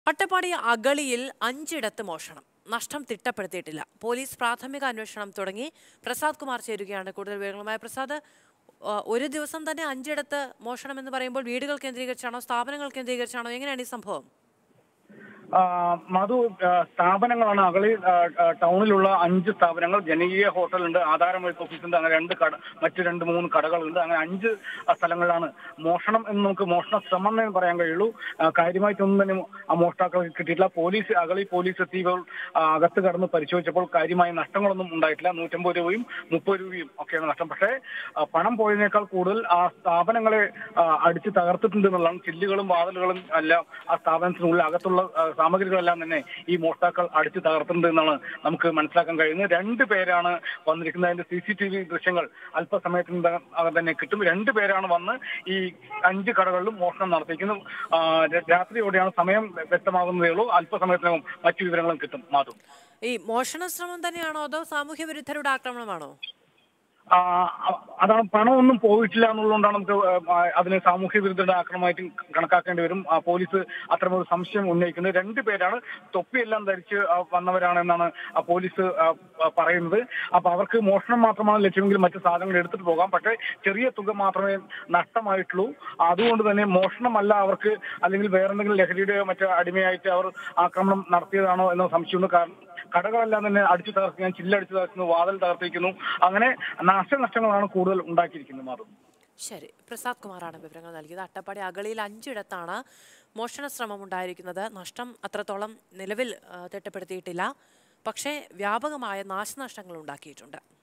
അട്ടപ്പാടി അഗളിയിൽ അഞ്ചിടത്ത് മോഷണം നഷ്ടം തിട്ടപ്പെടുത്തിയിട്ടില്ല പോലീസ് പ്രാഥമിക അന്വേഷണം തുടങ്ങി പ്രസാദ് കുമാർ ചേരുകയാണ് കൂടുതൽ വിവരങ്ങളുമായി പ്രസാദ് ആ, ഒരു ദിവസം തന്നെ അഞ്ചിടത്ത് മോഷണം എന്ന് പറയുമ്പോൾ വീടുകൾ കേന്ദ്രീകരിച്ചാണോ സ്ഥാപനങ്ങൾ കേന്ദ്രീകരിച്ചാണോ എങ്ങനെയാണ് ഈ സംഭവം ആ, മധു ആ, സ്ഥാപനങ്ങളാണ് അകളി ആ, ആ, ടൗണിലുള്ള അഞ്ച് സ്ഥാപനങ്ങൾ ജനകീയ ഹോട്ടലുണ്ട് ആധാരം വഴി ഓഫീസുണ്ട് അങ്ങനെ രണ്ട് കട മറ്റ് രണ്ട് മൂന്ന് കടകളുണ്ട് അങ്ങനെ അഞ്ച് ആ, സ്ഥലങ്ങളിലാണ് മോഷണം എന്ന് നമുക്ക് മോഷണ ശ്രമം എന്നേ പറയാൻ കഴിയുള്ളൂ ആ, കാര്യമായിട്ടൊന്നും തന്നെ ആ മോഷ്ടാക്കൾക്ക് കിട്ടിയിട്ടില്ല പോലീസ് അകളി പോലീസ് എത്തിയപ്പോൾ ആ, അകത്ത് കടന്ന് പരിശോധിച്ചപ്പോൾ കാര്യമായ നഷ്ടങ്ങളൊന്നും ഉണ്ടായിട്ടില്ല നൂറ്റമ്പത് രൂപയും മുപ്പത് രൂപയും ഒക്കെയാണ് നഷ്ടം പക്ഷേ ആ, പണം പോയതിനേക്കാൾ കൂടുതൽ ആ സ്ഥാപനങ്ങളെ ആ, അടിച്ച് തകർത്തിട്ടുണ്ട് എന്നുള്ളതാണ് ചില്ലുകളും വാതിലുകളും എല്ലാം ആ സ്ഥാപനത്തിനുള്ളിൽ അകത്തുള്ള ആ, സാമഗ്രികളെല്ലാം തന്നെ ഈ മോഷ്ടാക്കൾ അടിച്ച് തകർത്തിട്ടുണ്ട് എന്നാണ് നമുക്ക് മനസ്സിലാക്കാൻ കഴിയുന്നത് രണ്ട് പേരാണ് വന്നിരിക്കുന്നത് അതിന്റെ സി സി ടി വി ദൃശ്യങ്ങൾ അല്പസമയത്തിനകം തന്നെ കിട്ടും രണ്ട് പേരാണ് വന്ന് ഈ അഞ്ച് കടകളിലും മോഷണം നടത്തിയിരിക്കുന്നത് ആ, ര- രാത്രിയോടെയാണ് സമയം വ്യക്തമാകുന്നതേ ഉള്ളൂ അല്പസമയത്തിനകം മറ്റു വിവരങ്ങളും കിട്ടും മാധു ഈ മോഷണ ശ്രമം തന്നെയാണോ അതോ സാമൂഹ്യ വിരുദ്ധരുടെ ആക്രമണമാണോ ആ, അ- അതാണ് പണമൊന്നും പോയിട്ടില്ല എന്നുള്ളതുകൊണ്ടാണ് നമുക്ക് ആ, അതിനെ സാമൂഹ്യ വിരുദ്ധരുടെ ആക്രമണമായിട്ട് കണക്കാക്കേണ്ടി വരും ആ, പോലീസ് അത്തരമൊരു സംശയം ഉന്നയിക്കുന്നത് രണ്ടുപേരാണ് തൊപ്പിയെല്ലാം ധരിച്ച് ആ, വന്നവരാണെന്നാണ് ആ പോലീസ് ആ, ആ, പറയുന്നത് അപ്പൊ അവർക്ക് മോഷണം മാത്രമാണ് ലക്ഷ്യമെങ്കിൽ മറ്റു സാധനങ്ങൾ എടുത്തിട്ട് പോകാം പക്ഷേ ചെറിയ തുക മാത്രമേ നഷ്ടമായിട്ടുള്ളൂ അതുകൊണ്ട് തന്നെ മോഷണമല്ല അവർക്ക് അല്ലെങ്കിൽ വേറെന്തെങ്കിലും ലഹരിയുടെയോ മറ്റോ അടിമയായിട്ട് അവർ ആക്രമണം നടത്തിയതാണോ എന്ന സംശയമുണ്ട് കാരണം കടകളെല്ലാം തന്നെ അടിച്ചു തകർക്കുന്നു ചില്ലടിച്ചു തകർക്കുന്നു വാതിൽ തകർത്തിരിക്കുന്നു അങ്ങനെ നാശനഷ്ടങ്ങളാണ് കൂടുതൽ ഉണ്ടാക്കിയിരിക്കുന്നത് മാറും ശരി പ്രസാദ് കുമാറാണ് വിവരങ്ങൾ നൽകിയത് അട്ടപ്പാടി അഗളിയിൽ അഞ്ചിടത്താണ് മോഷണ ശ്രമം ഉണ്ടായിരിക്കുന്നത് നഷ്ടം അത്രത്തോളം നിലവിൽ ആ, തിട്ടപ്പെടുത്തിയിട്ടില്ല പക്ഷേ വ്യാപകമായ നാശനഷ്ടങ്ങൾ ഉണ്ടാക്കിയിട്ടുണ്ട്